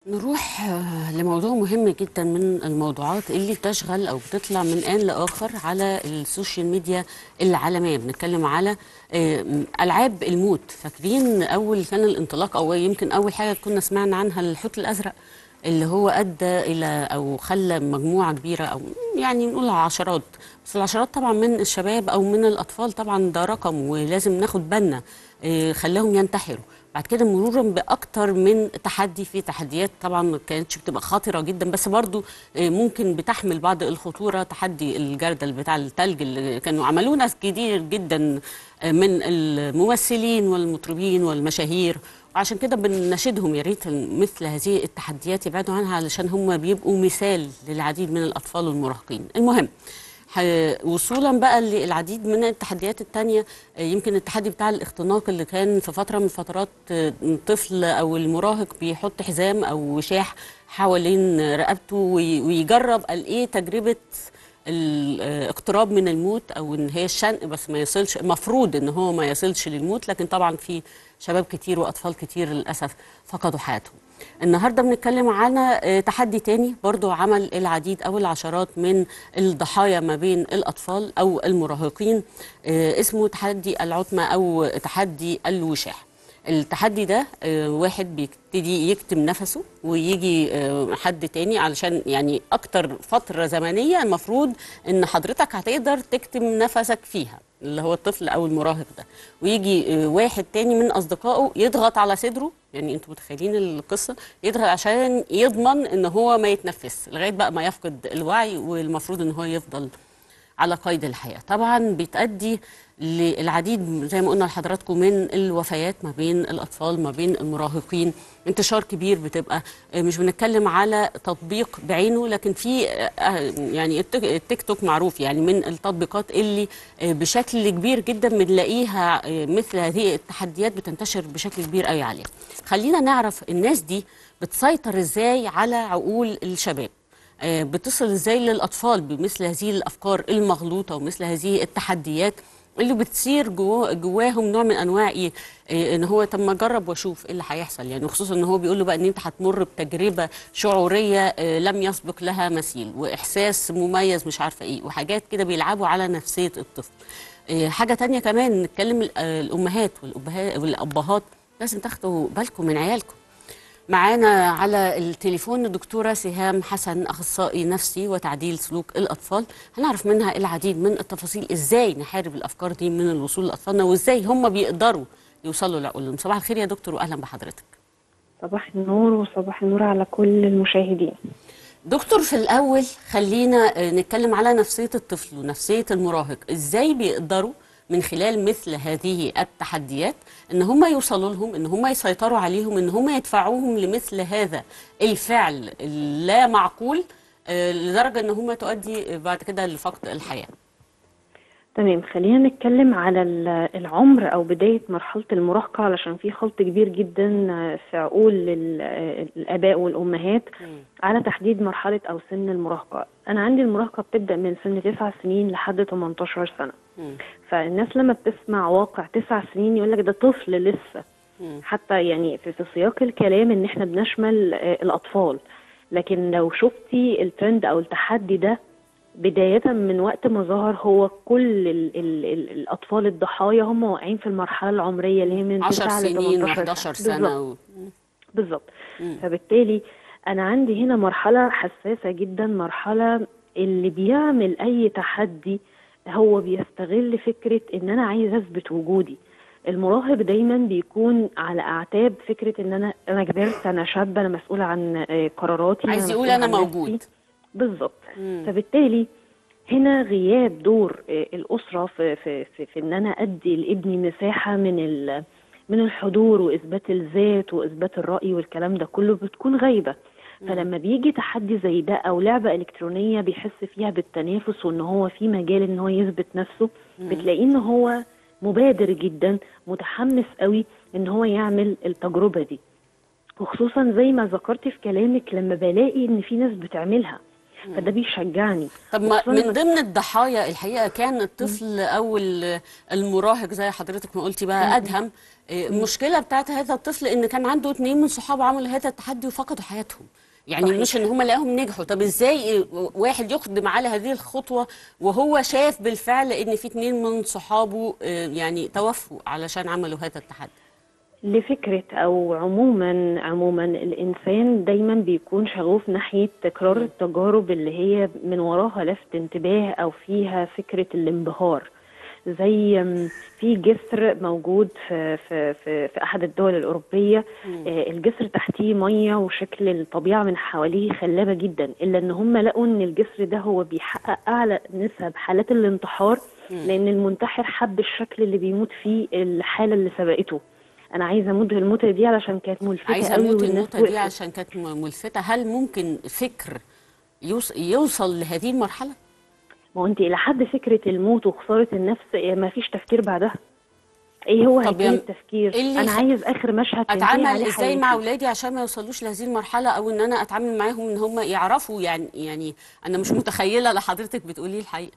نروح آه، لموضوع مهم جدا من الموضوعات اللي بتشغل او بتطلع من ان لاخر على السوشيال ميديا العالميه بنتكلم على آه، العاب الموت فاكرين اول كان الانطلاق او يمكن اول حاجه كنا سمعنا عنها الحوت الازرق اللي هو ادى الى او خلى مجموعه كبيره او يعني نقول عشرات بس العشرات طبعا من الشباب او من الاطفال طبعا ده رقم ولازم ناخد بالنا آه، خلاهم ينتحروا بعد كده مرورا باكتر من تحدي في تحديات طبعا ما كانتش بتبقى خطره جدا بس برضو آه، ممكن بتحمل بعض الخطوره تحدي الجردل بتاع التلج اللي كانوا عملوه ناس كتير جدا آه، من الممثلين والمطربين والمشاهير وعشان كده بنناشدهم يا ريت مثل هذه التحديات يبعدوا عنها علشان هم بيبقوا مثال للعديد من الاطفال والمراهقين المهم ح- وصولا بقى للعديد من التحديات التانية آه، يمكن التحدي بتاع الاختناق اللي كان في فترة من الفترات آه، الطفل أو المراهق بيحط حزام أو وشاح حوالين رقبته وي- ويجرب قال إيه تجربة الاقتراب من الموت او ان هي الشنق بس ما يصلش المفروض ان هو ما يصلش للموت لكن طبعا في شباب كتير واطفال كتير للاسف فقدوا حياتهم النهارده بنتكلم عن آه، تحدي تاني برضو عمل العديد او العشرات من الضحايا ما بين الاطفال او المراهقين آه، اسمه تحدي العتمه او تحدي الوشاح التحدي ده آه، واحد بيبتدي يكتم نفسه ويجي آه، حد تاني علشان يعني اكتر فترة زمنية المفروض ان حضرتك هتقدر تكتم نفسك فيها اللي هو الطفل او المراهق ده ويجي آه، واحد تاني من اصدقائه يضغط على صدره يعني انتوا متخيلين القصة يضغط عشان يضمن ان هو ما يتنفس لغاية بقى ما يفقد الوعي والمفروض ان هو يفضل على قيد الحياة طبعا بتأدي للعديد زي ما قلنا لحضراتكم من الوفيات ما بين الأطفال ما بين المراهقين انتشار كبير بتبقى آه، مش بنتكلم على تطبيق بعينه لكن في آه، يعني التيك التيك توك معروف يعني من التطبيقات اللي آه، بشكل كبير جدا بنلاقيها آه، مثل هذه التحديات بتنتشر بشكل كبير قوي عليها خلينا نعرف الناس دي بتسيطر ازاي على عقول الشباب آه، بتصل ازاي للاطفال بمثل هذه الافكار المغلوطه ومثل هذه التحديات اللي بتصير جوا جواهم نوع من انواع ايه آه، ان هو طب ما اجرب واشوف ايه اللي هيحصل يعني خصوصا ان هو بيقول له بقى ان انت هتمر بتجربه شعوريه آه، لم يسبق لها مثيل واحساس مميز مش عارفه ايه وحاجات كده بيلعبوا على نفسيه الطفل آه، حاجه تانية كمان نتكلم ال- آه، الامهات والأبها- والابهات لازم تاخدوا بالكم من عيالكم معانا على التليفون الدكتورة سهام حسن أخصائي نفسي وتعديل سلوك الأطفال هنعرف منها العديد من التفاصيل إزاي نحارب الأفكار دي من الوصول لأطفالنا وإزاي هم بيقدروا يوصلوا لعقولهم صباح الخير يا دكتور وأهلا بحضرتك صباح النور وصباح النور على كل المشاهدين دكتور في الأول خلينا آه، نتكلم على نفسية الطفل ونفسية المراهق إزاي بيقدروا من خلال مثل هذه التحديات ان هم يوصلوا لهم ان هم يسيطروا عليهم ان هم يدفعوهم لمثل هذا الفعل اللا معقول آه، لدرجة ان هم تؤدي بعد كده لفقد الحياة تمام خلينا نتكلم على ال- العمر او بدايه مرحله المراهقه علشان في خلط كبير جدا في عقول ال- الاباء والامهات على تحديد مرحله او سن المراهقه انا عندي المراهقه بتبدا من سن 9 سنين لحد 18 سنه مم. فالناس لما بتسمع واقع 9 سنين يقول لك ده طفل لسه مم. حتى يعني في, في سياق الكلام ان احنا بنشمل آه، الاطفال لكن لو شفتي الترند او التحدي ده بداية من وقت ما ظهر هو كل ال ال ال الأطفال الضحايا هم واقعين في المرحلة العمرية اللي هي من 10 9 ل سنين 18 و11 بالظبط. سنة و... بالظبط مم. فبالتالي انا عندي هنا مرحله حساسه جدا مرحله اللي بيعمل اي تحدي هو بيستغل فكره ان انا عايز اثبت وجودي المراهق دايما بيكون على اعتاب فكره ان انا انا كبرت انا شاب انا مسؤوله عن آه، قراراتي عايز أنا يقول مسؤولة أنا عن موجود نفسي. بالظبط مم. فبالتالي هنا غياب دور آه، الأسرة في, في, في, في إن أنا أدي لابني مساحة من ال من الحضور وإثبات الذات وإثبات الرأي والكلام ده كله بتكون غايبة فلما بيجي تحدي زي ده أو لعبة إلكترونية بيحس فيها بالتنافس وإن هو في مجال إن هو يثبت نفسه بتلاقيه إن هو مبادر جدا متحمس قوي إن هو يعمل التجربة دي وخصوصا زي ما ذكرتي في كلامك لما بلاقي إن في ناس بتعملها فده بيشجعني طب ما وخصوصاً من إنك- ضمن الضحايا الحقيقه كان الطفل او ال- المراهق زي حضرتك ما قلتي بقى ادهم إيه، المشكله بتاعت هذا الطفل ان كان عنده اتنين من صحابه عملوا هذا التحدي وفقدوا حياتهم يعني صحيح. مش ان هم لقاهم نجحوا طب ازاي إيه، واحد يقدم على هذه الخطوه وهو شاف بالفعل ان في اتنين من صحابه إيه، يعني توفوا علشان عملوا هذا التحدي لفكرة أو عموما عموما الإنسان دايما بيكون شغوف ناحية تكرار التجارب اللي هي من وراها لفت انتباه أو فيها فكرة الانبهار زي م، في جسر موجود في في في, في أحد الدول الأوروبية آه، الجسر تحتيه مية وشكل الطبيعة من حواليه خلابة جدا إلا إن هم لقوا إن الجسر ده هو بيحقق أعلى نسب حالات الانتحار لأن المنتحر حب الشكل اللي بيموت فيه الحالة اللي سبقته انا عايزه اموت الموتة دي علشان كانت ملفتة عايزه قوي اموت والناس الموتة دي وقفت. عشان كانت م- ملفتة هل ممكن فكر يوص- يوصل لهذه المرحلة؟ ما هو انت الى حد فكره الموت وخساره النفس إيه، ما فيش تفكير بعدها ايه هو طب هيكون يا- التفكير إيه اللي انا يخ- عايز اخر مشهد تنتهي اتعامل عليه ازاي مع حياتي. اولادي عشان ما يوصلوش لهذه المرحلة او ان انا اتعامل معاهم ان هم يعرفوا يعني يعني انا مش متخيلة لحضرتك بتقولي الحقيقة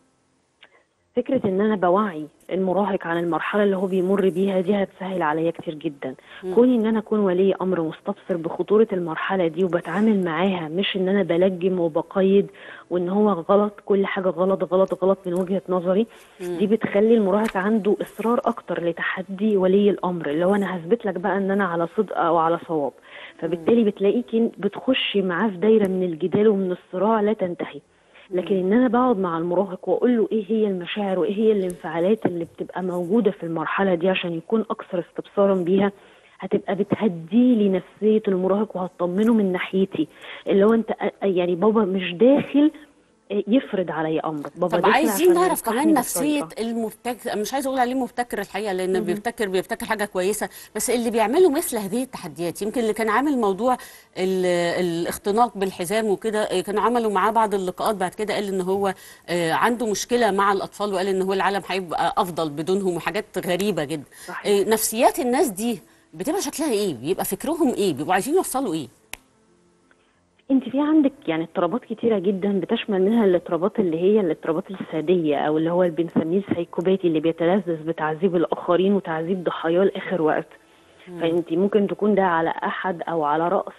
فكره ان انا بوعي المراهق عن المرحله اللي هو بيمر بيها دي هتسهل عليا كتير جدا كوني ان انا اكون ولي امر مستبصر بخطوره المرحله دي وبتعامل معاها مش ان انا بلجم وبقيد وان هو غلط كل حاجه غلط غلط غلط من وجهه نظري دي بتخلي المراهق عنده اصرار اكتر لتحدي ولي الامر اللي هو انا هثبت لك بقى ان انا على صدق او على صواب فبالتالي بتلاقيكي بتخشي معاه في دايره من الجدال ومن الصراع لا تنتهي لكن ان انا بقعد مع المراهق واقول له ايه هي المشاعر وايه هي الانفعالات اللي بتبقى موجوده في المرحله دي عشان يكون اكثر استبصارا بيها هتبقى بتهدي لي نفسيه المراهق وهتطمنه من ناحيتي اللي هو انت يعني بابا مش داخل يفرض عليا امر بابا طب داخل عايزين عشان نعرف ينصحني كمان نفسية بالطريقة. المبتكر مش عايزة أقول عليه مبتكر الحقيقة لأن بيبتكر بيبتكر حاجة كويسة بس اللي بيعملوا مثل هذه التحديات يمكن اللي كان عامل موضوع ال- الاختناق بالحزام وكده آه، كانوا عملوا معاه بعض اللقاءات بعد كده قال إن هو آه، عنده مشكلة مع الأطفال وقال إن هو العالم هيبقى أفضل بدونهم وحاجات غريبة جدا صحيح. آه، نفسيات الناس دي بتبقى شكلها إيه؟ بيبقى فكرهم إيه؟ بيبقوا عايزين يوصلوا إيه؟ انت في عندك يعني اضطرابات كتيره جدا بتشمل منها الاضطرابات اللي هي الاضطرابات الساديه او اللي هو اللي بنسميه السايكوباتي اللي بيتلذذ بتعذيب الاخرين وتعذيب ضحاياه لاخر وقت فانت ممكن تكون ده على احد او على راس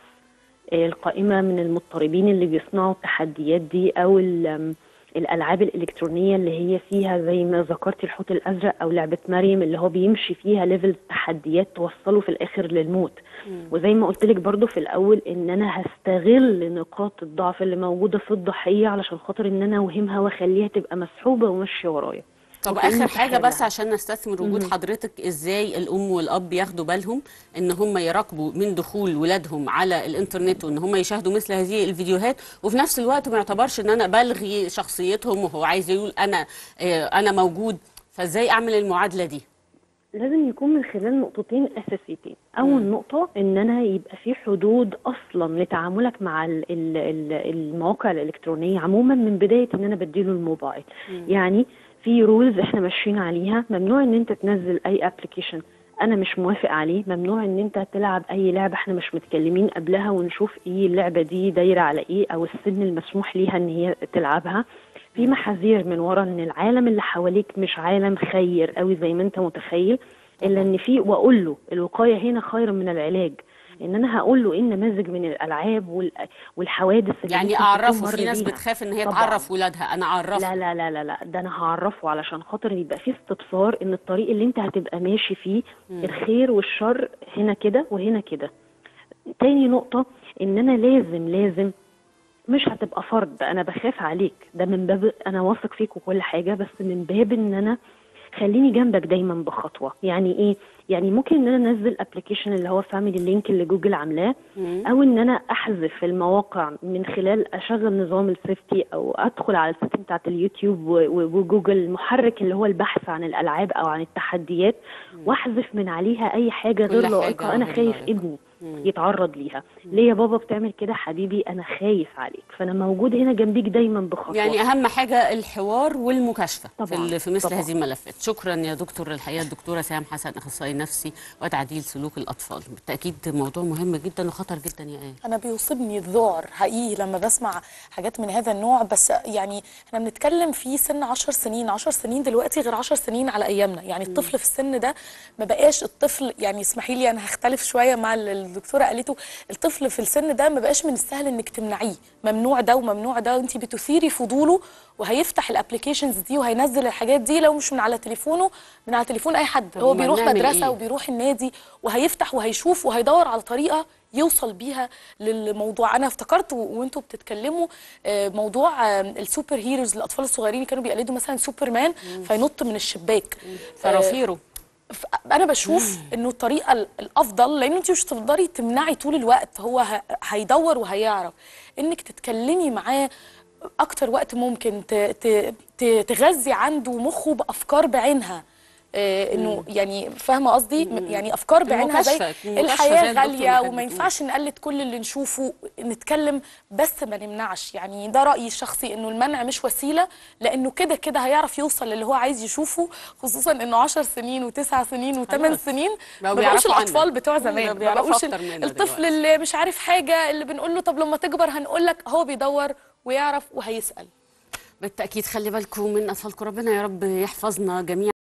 القائمه من المضطربين اللي بيصنعوا التحديات دي او ال- الالعاب الالكترونيه اللي هي فيها زي ما ذكرتي الحوت الازرق او لعبه مريم اللي هو بيمشي فيها ليفل تحديات توصله في الاخر للموت وزي ما قلت لك برضو في الاول ان انا هستغل نقاط الضعف اللي موجوده في الضحيه علشان خاطر ان انا اوهمها واخليها تبقى مسحوبه وماشيه ورايا طب وكأني اخر حاجه بتحايل بس عليها. عشان نستثمر وجود حضرتك ازاي الام والاب ياخدوا بالهم ان هم يراقبوا من دخول ولادهم على الانترنت وان هم يشاهدوا مثل هذه الفيديوهات وفي نفس الوقت ما يعتبرش ان انا بلغي شخصيتهم وهو عايز يقول انا آه، انا موجود فازاي اعمل المعادله دي لازم يكون من خلال نقطتين اساسيتين اول نقطه ان انا يبقى في حدود اصلا لتعاملك مع ال- ال- ال- المواقع الالكترونيه عموما من بدايه ان انا بديله الموبايل يعني في رولز احنا ماشيين عليها ممنوع ان انت تنزل اي ابلكيشن انا مش موافق عليه ممنوع ان انت تلعب اي لعبه احنا مش متكلمين قبلها ونشوف ايه اللعبه دي دايره على ايه او السن المسموح ليها ان هي تلعبها في محاذير من ورا ان العالم اللي حواليك مش عالم خير قوي زي ما انت متخيل الا ان في واقول له الوقايه هنا خير من العلاج ان انا هقول له ايه النماذج من الالعاب وال- والحوادث اللي يعني ممكن تكون اعرفه مر في ناس بيها. بتخاف ان هي طبعاً. تعرف ولادها انا اعرفه لا لا لا لا لا ده انا هعرفه علشان خاطر يبقى في استبصار ان الطريق اللي انت هتبقى ماشي فيه الخير والشر هنا كده وهنا كده تاني نقطة ان انا لازم لازم مش هتبقى فرض انا بخاف عليك ده من باب انا واثق فيك وكل حاجة بس من باب ان انا خليني جنبك دايما بخطوة يعني ايه يعني ممكن ان انا انزل ابلكيشن اللي هو فاميلي لينك اللي جوجل عاملاه او ان انا احذف المواقع من خلال اشغل نظام السيفتي او ادخل على السيستم بتاعت اليوتيوب و- و- وجوجل المحرك اللي هو البحث عن الالعاب او عن التحديات واحذف من عليها اي حاجه كل غير حاجة لائقه انا غير خايف لائقة. ابني يتعرض ليها ليه يا بابا بتعمل كده حبيبي انا خايف عليك فانا موجود هنا جنبيك دايما بخطوه يعني اهم حاجه الحوار والمكاشفه في, طبعاً، ال- في مثل طبعاً. هذه الملفات شكرا يا دكتور الحقيقه الدكتوره سام حسن اخصائي نفسي وتعديل سلوك الاطفال بالتاكيد موضوع مهم جدا وخطر جدا يا ايه انا بيصيبني الذعر حقيقي لما بسمع حاجات من هذا النوع بس يعني احنا بنتكلم في سن 10 سنين 10 سنين دلوقتي غير 10 سنين على ايامنا يعني الطفل في السن ده ما بقاش الطفل يعني اسمحي لي انا هختلف شويه مع اللي الدكتوره قالته الطفل في السن ده ما بقاش من السهل انك تمنعيه ممنوع ده وممنوع ده وانت بتثيري فضوله وهيفتح الابلكيشنز دي وهينزل الحاجات دي لو مش من على تليفونه من على تليفون اي حد هو أمال بيروح نعمل مدرسه إيه؟ وبيروح النادي وهيفتح وهيشوف وهيدور على طريقه يوصل بيها للموضوع انا افتكرت و- وانتوا بتتكلموا آه، موضوع آه، السوبر هيروز الاطفال الصغيرين كانوا بيقلدوا مثلا سوبرمان فينط من الشباك آه، فرافيره ف- انا بشوف انه الطريقه ال- الافضل لان انت مش هتقدري تمنعي طول الوقت هو ه- هيدور وهيعرف انك تتكلمي معاه اكتر وقت ممكن ت- ت- ت- تغذي عنده مخه بافكار بعينها آه، انه يعني فاهمه قصدي م- يعني افكار بعينها زي المكاشفة- المكاشفة زي الحياه الدكتور ما غاليه كانت وما بتقول. ينفعش نقلد كل اللي نشوفه نتكلم بس ما نمنعش يعني ده رايي الشخصي انه المنع مش وسيله لانه كده كده هيعرف يوصل للي هو عايز يشوفه خصوصا انه 10 سنين وتسع سنين و8 خلاص. سنين بقوا ما بقوش بيعرفوا عنك. الاطفال بتوع مم، زمان بقوا ما بيعرفوا بقوش أكتر مننا الطفل دلوقتي. اللي مش عارف حاجه اللي بنقول له طب لما تكبر هنقول لك هو بيدور ويعرف وهيسال بالتاكيد خلي بالكم من اطفالكم ربنا يا رب يحفظنا جميعا